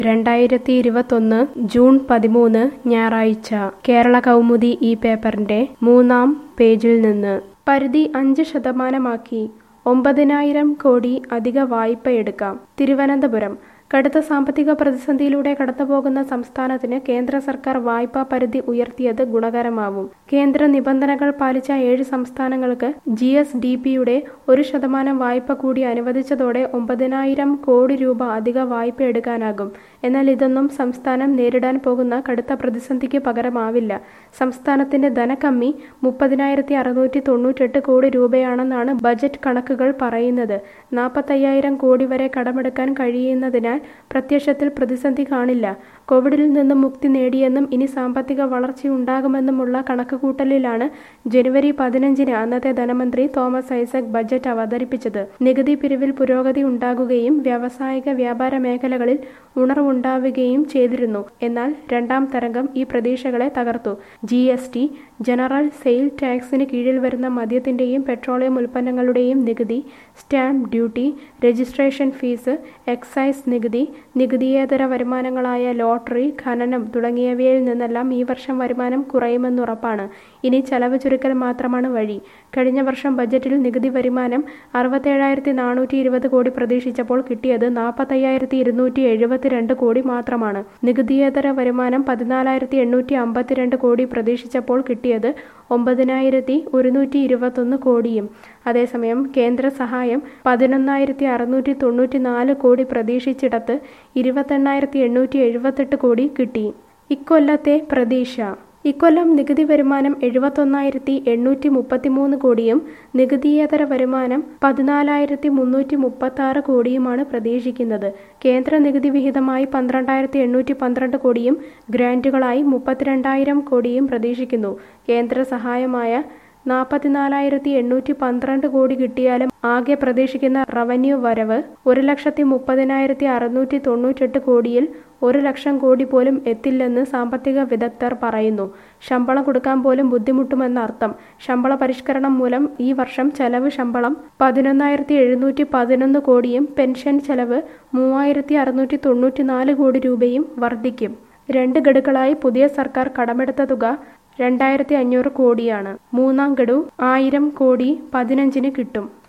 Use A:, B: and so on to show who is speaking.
A: രണ്ടായിരത്തി ഇരുപത്തൊന്ന് ജൂൺ പതിമൂന്ന് ഞായറാഴ്ച കേരള കൗമുദി ഈ പേപ്പറിന്റെ മൂന്നാം പേജിൽ നിന്ന് പരിധി അഞ്ച് ശതമാനമാക്കി ഒമ്പതിനായിരം കോടി അധിക വായ്പ എടുക്കാം തിരുവനന്തപുരം കടുത്ത സാമ്പത്തിക പ്രതിസന്ധിയിലൂടെ കടന്നുപോകുന്ന സംസ്ഥാനത്തിന് കേന്ദ്ര സർക്കാർ വായ്പാ പരിധി ഉയർത്തിയത് ഗുണകരമാവും കേന്ദ്ര നിബന്ധനകൾ പാലിച്ച ഏഴ് സംസ്ഥാനങ്ങൾക്ക് ജി എസ് ഡി പിയുടെ ഒരു ശതമാനം വായ്പ കൂടി അനുവദിച്ചതോടെ ഒമ്പതിനായിരം കോടി രൂപ അധിക വായ്പ എടുക്കാനാകും എന്നാൽ ഇതൊന്നും സംസ്ഥാനം നേരിടാൻ പോകുന്ന കടുത്ത പ്രതിസന്ധിക്ക് പകരമാവില്ല സംസ്ഥാനത്തിന്റെ ധനക്കമ്മി മുപ്പതിനായിരത്തി അറുന്നൂറ്റി തൊണ്ണൂറ്റെട്ട് കോടി രൂപയാണെന്നാണ് ബജറ്റ് കണക്കുകൾ പറയുന്നത് നാൽപ്പത്തയ്യായിരം കോടി വരെ കടമെടുക്കാൻ കഴിയുന്നതിനാൽ പ്രത്യക്ഷത്തിൽ പ്രതിസന്ധി കാണില്ല കോവിഡിൽ നിന്നും മുക്തി നേടിയെന്നും ഇനി സാമ്പത്തിക വളർച്ചയുണ്ടാകുമെന്നുമുള്ള കണക്കുകൂട്ടലിലാണ് ജനുവരി പതിനഞ്ചിന് അന്നത്തെ ധനമന്ത്രി തോമസ് ഐസക് ബജറ്റ് അവതരിപ്പിച്ചത് നികുതി പിരിവിൽ പുരോഗതി ഉണ്ടാകുകയും വ്യാവസായിക വ്യാപാര മേഖലകളിൽ ഉണർവുണ്ടാവുകയും ചെയ്തിരുന്നു എന്നാൽ രണ്ടാം തരംഗം ഈ പ്രതീക്ഷകളെ തകർത്തു G S T general sale ടാക്സിന് കീഴിൽ വരുന്ന മദ്യത്തിന്റെയും പെട്രോളിയം ഉൽപ്പന്നങ്ങളുടെയും നികുതി stamp duty registration fees excise നികുതി നികുതിയേതര വരുമാനങ്ങളായ ലോട്ടറി ഖനനം തുടങ്ങിയവയിൽ നിന്നെല്ലാം ഈ വർഷം വരുമാനം കുറയുമെന്നുറപ്പാണ് ഇനി ചെലവ് ചുരുക്കൽ മാത്രമാണ് വഴി കഴിഞ്ഞ വർഷം ബജറ്റിൽ നികുതി വരുമാനം അറുപത്തേഴായിരത്തി നാനൂറ്റി ഇരുപത് കോടി പ്രതീക്ഷിച്ചപ്പോൾ കിട്ടിയത് നാൽപ്പത്തയ്യായിരത്തി ഇരുന്നൂറ്റി എഴുപത്തിരണ്ട് കോടി മാത്രമാണ് നികുതിയേതര വരുമാനം പതിനാലായിരത്തി എണ്ണൂറ്റി അമ്പത്തിരണ്ട് കോടി പ്രതീക്ഷിച്ചപ്പോൾ കിട്ടിയത് ഒമ്പതിനായിരത്തി ഒരുന്നൂറ്റി ഇരുപത്തൊന്ന് കോടിയും അതേസമയം കേന്ദ്ര സഹായം പതിനൊന്നായിരത്തി അറുന്നൂറ്റി തൊണ്ണൂറ്റി നാല് കോടി പ്രതീക്ഷിച്ചിടത്ത് ഇരുപത്തെണ്ണായിരത്തി എണ്ണൂറ്റി എഴുപത്തെട്ട് കോടി കിട്ടി ഇക്കൊല്ലത്തെ പ്രതീക്ഷ ഇക്കൊല്ലം നികുതി വരുമാനം എഴുപത്തൊന്നായിരത്തി എണ്ണൂറ്റി മുപ്പത്തിമൂന്ന് കോടിയും നികുതിയേതര വരുമാനം പതിനാലായിരത്തി മുന്നൂറ്റി മുപ്പത്തി ആറ് കോടിയുമാണ് പ്രതീക്ഷിക്കുന്നത് കേന്ദ്ര നികുതി വിഹിതമായി പന്ത്രണ്ടായിരത്തി എണ്ണൂറ്റി പന്ത്രണ്ട് കോടിയും ഗ്രാന്റുകളായി മുപ്പത്തിരണ്ടായിരം കോടിയും പ്രതീക്ഷിക്കുന്നു കേന്ദ്ര സഹായമായ നാൽപ്പത്തിനാലായിരത്തി എണ്ണൂറ്റി പന്ത്രണ്ട് കോടി കിട്ടിയാലും ആകെ പ്രതീക്ഷിക്കുന്ന റവന്യൂ വരവ് ഒരു ലക്ഷത്തി മുപ്പതിനായിരത്തി അറുന്നൂറ്റി തൊണ്ണൂറ്റെട്ട് കോടിയിൽ ഒരു ലക്ഷം കോടി പോലും എത്തില്ലെന്ന് സാമ്പത്തിക വിദഗ്ധർ പറയുന്നു ശമ്പളം കൊടുക്കാൻ പോലും ബുദ്ധിമുട്ടുമെന്നർത്ഥം ശമ്പള പരിഷ്കരണം മൂലം ഈ വർഷം ചെലവ് ശമ്പളം പതിനൊന്നായിരത്തി എഴുന്നൂറ്റി പതിനൊന്ന് കോടിയും പെൻഷൻ ചെലവ് മൂവായിരത്തി അറുന്നൂറ്റി തൊണ്ണൂറ്റി നാല് കോടി രൂപയും വർദ്ധിക്കും രണ്ട് ഗഡുക്കളായി പുതിയ സർക്കാർ കടമെടുത്ത തുക രണ്ടായിരത്തി അഞ്ഞൂറ് കോടിയാണ് മൂന്നാം ഗഡു ആയിരം കോടി പതിനഞ്ചിന് കിട്ടും